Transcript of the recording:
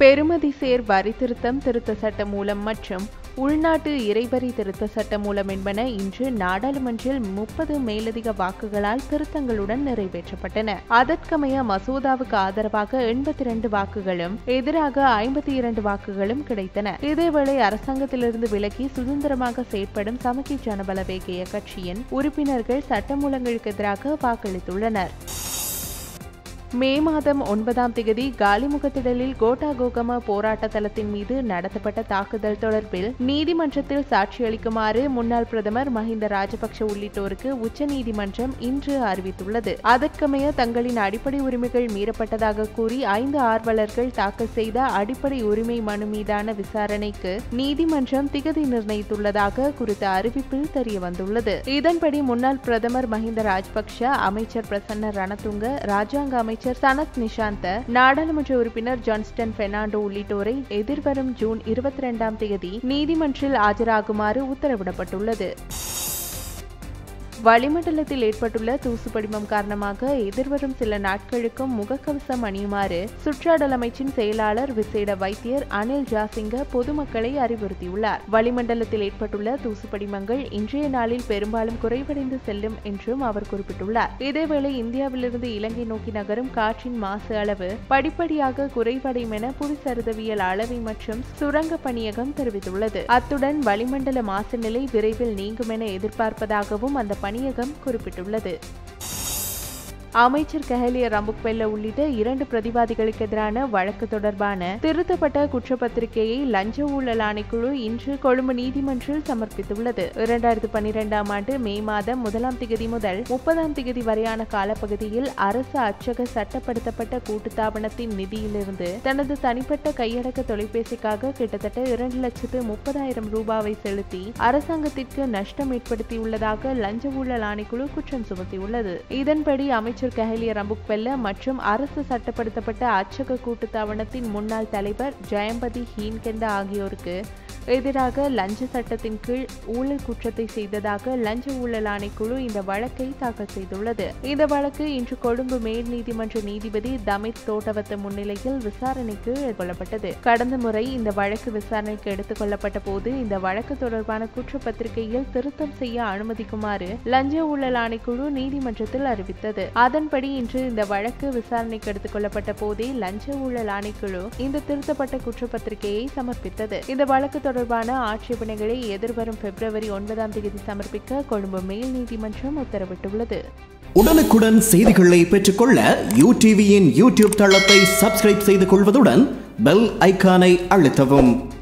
பெறுமதி சேர் வரி திருத்தம் திருத்த சட்ட மூலம் மற்றும் உள்நாட்டு இறைவரி திருத்த சட்ட மூலம் என்பன இன்று நாடாளுமன்றில் முப்பது மேலதிக வாக்குகளால் திருத்தங்களுடன் நிறைவேற்றப்பட்டன அதற்கமைய மசோதாவுக்கு ஆதரவாக எண்பத்தி இரண்டு வாக்குகளும் எதிராக ஐம்பத்தி இரண்டு வாக்குகளும் கிடைத்தன இதேவேளை அரசாங்கத்திலிருந்து விலகி சுதந்திரமாக செயற்படும் சமகி ஜனபலவேகிய கட்சியின் உறுப்பினர்கள் சட்டமூலங்களுக்கு எதிராக வாக்களித்துள்ளனர் மே மாதம் ஒன்பதாம் திகதி காலிமுகத்திடலில் கோட்டா கோகம போராட்ட தளத்தின் மீது நடத்தப்பட்ட தாக்குதல் தொடர்பில் நீதிமன்றத்தில் சாட்சியளிக்குமாறு முன்னாள் பிரதமர் மஹிந்த ராஜபக்ஷ உள்ளிட்டோருக்கு உச்சநீதிமன்றம் இன்று அறிவித்துள்ளது அதற்கமைய தங்களின் அடிப்படை உரிமைகள் மீறப்பட்டதாக கூறி ஐந்து ஆர்வலர்கள் தாக்கல் செய்த அடிப்படை உரிமை மனு மீதான விசாரணைக்கு நீதிமன்றம் திகதி நிர்ணயித்துள்ளதாக குறித்த அறிவிப்பில் தெரியவந்துள்ளது இதன்படி முன்னாள் பிரதமர் மஹிந்த ராஜபக்ஷ அமைச்சர் பிரசன்ன ரணதுங்க ராஜாங்க அமைச்சர் சனத் நிஷாந்த நாடாளுமன்ற உறுப்பினர் ஜான்ஸ்டன் பெர்னாண்டோ உள்ளிட்டோரை எதிர்வரும் ஜூன் இருபத்தி இரண்டாம் தேதி நீதிமன்றில் ஆஜராகுமாறு உத்தரவிடப்பட்டுள்ளது வளிமண்டலத்தில் ஏற்பட்டுள்ள தூசு படிமம் காரணமாக எதிர்வரும் சில நாட்களுக்கும் முகக்கவசம் அணியுமாறு சுற்றாடல் அமைச்சின் செயலாளர் விசேட வைத்தியர் அனில் ஜாசிங்க பொதுமக்களை அறிவுறுத்தியுள்ளார் வளிமண்டலத்தில் ஏற்பட்டுள்ள தூசு படிமங்கள் இன்றைய நாளில் பெரும்பாலும் குறைவடைந்து செல்லும் என்றும் அவர் குறிப்பிட்டுள்ளார் இதேவேளை இந்தியாவிலிருந்து இலங்கை நோக்கி நகரும் காற்றின் மாசு அளவு படிப்படியாக குறைவடையும் என புவிசரிதவியல் அளவை மற்றும் சுரங்க பணியகம் தெரிவித்துள்ளது அத்துடன் வளிமண்டல மாசு நிலை விரைவில் நீங்கும் என எதிர்பார்ப்பதாகவும் அந்த பணியகம் குறிப்பிட்டுள்ளது அமைச்சர் கஹலிய ரம்புக்வெல்ல உள்ளிட்ட இரண்டு பிரதிவாதிகளுக்கு எதிரான வழக்கு தொடர்பான திருத்தப்பட்ட குற்றப்பத்திரிகையை லஞ்ச ஊழல் ஆணைக்குழு இன்று கொழும்பு நீதிமன்றில் சமர்ப்பித்துள்ளது இரண்டாயிரத்து பன்னிரெண்டாம் ஆண்டு மே மாதம் முதலாம் திகதி முதல் முப்பதாம் திகதி வரையான காலப்பகுதியில் அரசு அச்சக சட்டப்படுத்தப்பட்ட கூட்டுத்தாபனத்தின் நிதியிலிருந்து தனது தனிப்பட்ட கையடக்க தொலைபேசிக்காக கிட்டத்தட்ட இரண்டு லட்சத்து முப்பதாயிரம் ரூபாவை செலுத்தி அரசாங்கத்திற்கு நஷ்டம் ஏற்படுத்தியுள்ளதாக லஞ்ச ஊழல் ஆணைக்குழு குற்றம் சுமத்தியுள்ளது இதன்படி அமைச்சர் அமைச்சர் கஹலிய ரம்புக்வெல்ல மற்றும் அரசு சட்டப்படுத்தப்பட்ட அச்சக கூட்டுத்தாபனத்தின் முன்னாள் தலைவர் ஜெயம்பதி ஹீன்கெண்ட ஆகியோருக்கு எதிராக லஞ்ச சட்டத்தின் கீழ் ஊழல் குற்றத்தை செய்ததாக லஞ்ச ஊழல் ஆணைக்குழு இந்த வழக்கை தாக்கல் செய்துள்ளது இந்த வழக்கு இன்று கொழும்பு மேல் நீதிமன்ற நீதிபதி தமித் தோட்டவத்த முன்னிலையில் விசாரணைக்கு எடுத்துக்கொள்ளப்பட்டது கடந்த முறை இந்த வழக்கு விசாரணைக்கு எடுத்துக் கொள்ளப்பட்ட போது இந்த வழக்கு தொடர்பான குற்றப்பத்திரிகையில் திருத்தம் செய்ய அனுமதிக்குமாறு லஞ்ச ஊழல் ஆணைக்குழு நீதிமன்றத்தில் அறிவித்தது அதன்படி இன்று இந்த வழக்கு விசாரணைக்கு எடுத்துக் கொள்ளப்பட்ட போதே லஞ்ச ஊழல் ஆணைக்குழு இந்த திருத்தப்பட்ட குற்றப்பத்திரிகையை சமர்ப்பித்தது இந்த வழக்கு தொடர்பான ஆட்சேபனைகளை எதிர்வரும் பிப்ரவரி ஒன்பதாம் தேதி சமர்ப்பிக்க கொழும்பு மேல் நீதிமன்றம் உத்தரவிட்டுள்ளது உடனுக்குடன் செய்திகளை பெற்றுக்கொள்ள யூ டிவியின் யூடியூப் தளத்தை சப்ஸ்கிரைப் செய்து கொள்வதுடன் பெல் ஐக்கானை அழுத்தவும்